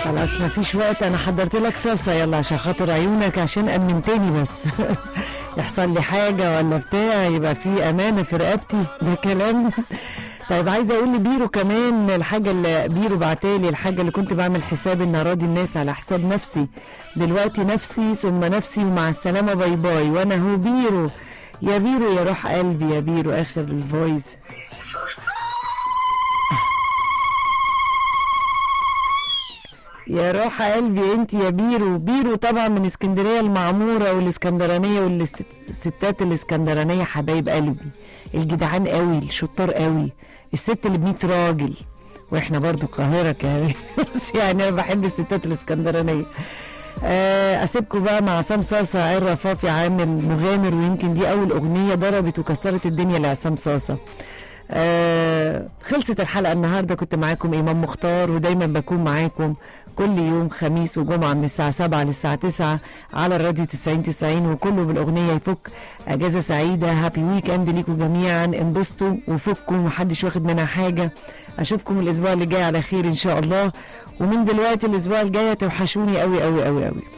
خلاص مفيش وقت انا حضرت لك صلصه يلا عشان خاطر عيونك عشان امنتني بس يحصل لي حاجه ولا بتاع يبقى في امانه في رقبتي ده كلام طيب عايزه اقول لبيرو كمان الحاجه اللي بيرو بعتالي الحاجه اللي كنت بعمل حساب ان اراضي الناس على حساب نفسي دلوقتي نفسي ثم نفسي ومع السلامه باي باي وانا هو بيرو يا بيرو يا روح قلبي يا بيرو اخر الفويس يا روح قلبي انت يا بيرو بيرو طبعا من اسكندريه المعموره والاسكندرانيه والستات الاسكندرانيه حبايب قلبي الجدعان قوي الشطار قوي الست اللي ب 100 راجل واحنا برضو القاهره كمان بس يعني انا بحب الستات الاسكندرانيه آه، اسيبكم بقى مع عصام صاصه عين رفافي عامل مغامر ويمكن دي اول اغنيه ضربت وكسرت الدنيا لعصام صاصه آه خلصت الحلقه النهارده كنت معاكم ايمان مختار ودايما بكون معاكم كل يوم خميس وجمعه من الساعه 7 للساعه 9 على الراديو 90 90 وكله بالاغنيه يفك اجازه سعيده هابي ويك اند ليكم جميعا انبسطوا وفكوا محدش واخد منها حاجه اشوفكم الاسبوع اللي جاي على خير ان شاء الله ومن دلوقتي الاسبوع الجاي توحشوني قوي قوي قوي قوي